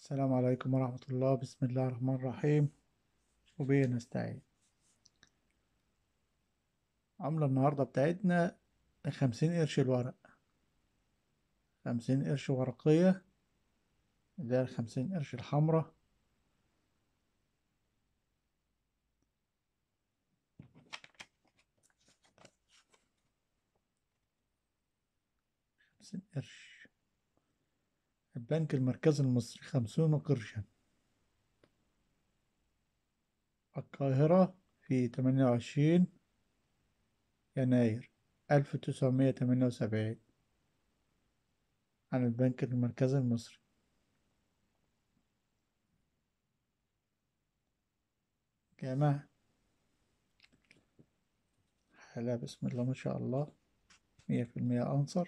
السلام عليكم ورحمة الله بسم الله الرحمن الرحيم وبه نستعين عملة النهاردة بتاعتنا خمسين قرش الورق خمسين قرش ورقية ده الخمسين قرش الحمرا خمسين قرش البنك المركزي المصري خمسون قرشا القاهرة في تمانية وعشرين يناير ألف تسعمية تمانية وسبعين عن البنك المركزي المصري جماعة حالة بسم الله ما شاء الله مية في المية أنصر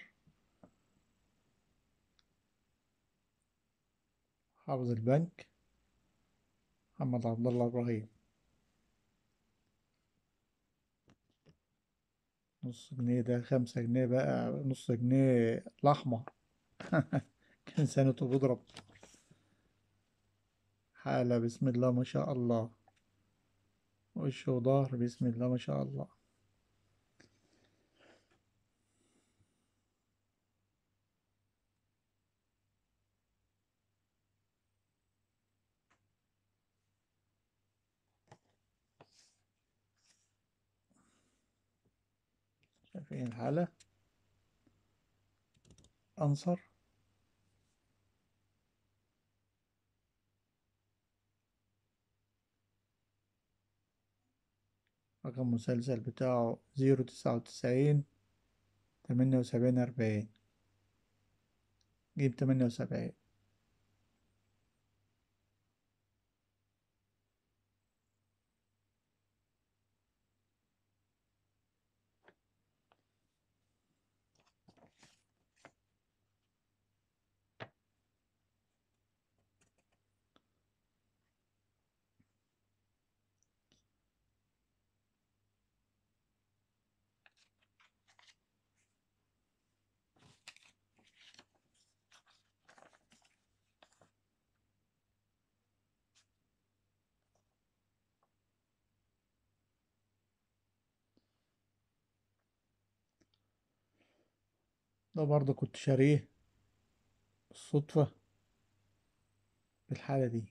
حافظ البنك محمد عبد الله إبراهيم نص جنيه ده خمسة جنيه بقى نص جنيه الأحمر كان سنته بيضرب حالة بسم الله ما شاء الله وش وظهر بسم الله ما شاء الله شايفين الحالة أنصر رقم مسلسل بتاعه زيرو تسعة وتسعين تمانية وسبعين أربعين جيب تمانية وسبعين ده برضه كنت شاريه بالصدفة بالحالة دي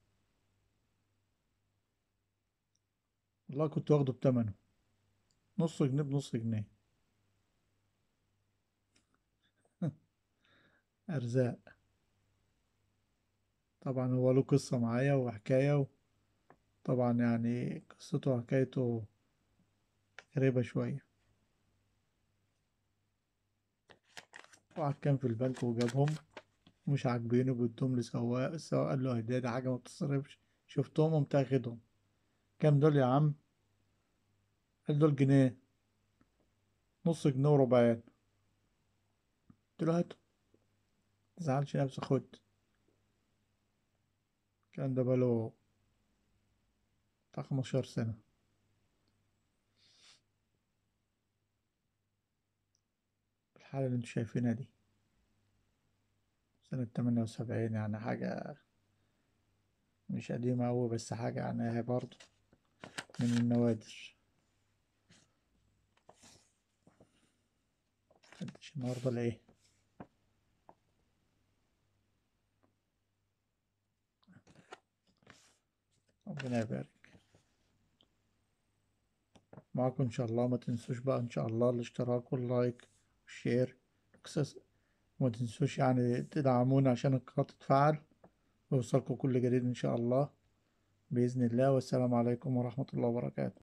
والله كنت واخده بتمنه نص جنيه بنص جنيه أرزاق طبعا هو له قصة معايا وحكاية طبعا يعني قصته وحكايته غريبة شوية واحد كان في البنك وجابهم مش عاجبينه بدهم لسواق السواق قال له ده ده حاجة ما بتصرفش شفتهم قمت اخدهم كام دول يا عم قال دول جنيه نص جنيه وربعين قلت له هاتوا متزعلش نفسك خد الكلام ده بقاله بتاع خمستاشر سنة الحالة اللي انتوا شايفينها دي سنة تمانية وسبعين يعني حاجة مش قديمة أوي بس حاجة يعني هي برضه من النوادر محدش النهاردة لإيه ربنا يبارك معاكم إن شاء الله ما تنسوش بقى إن شاء الله الاشتراك واللايك والشير وما تنسوش يعني تدعمونا عشان القناة تتفعل ويوصلكم كل جديد إن شاء الله بإذن الله والسلام عليكم ورحمة الله وبركاته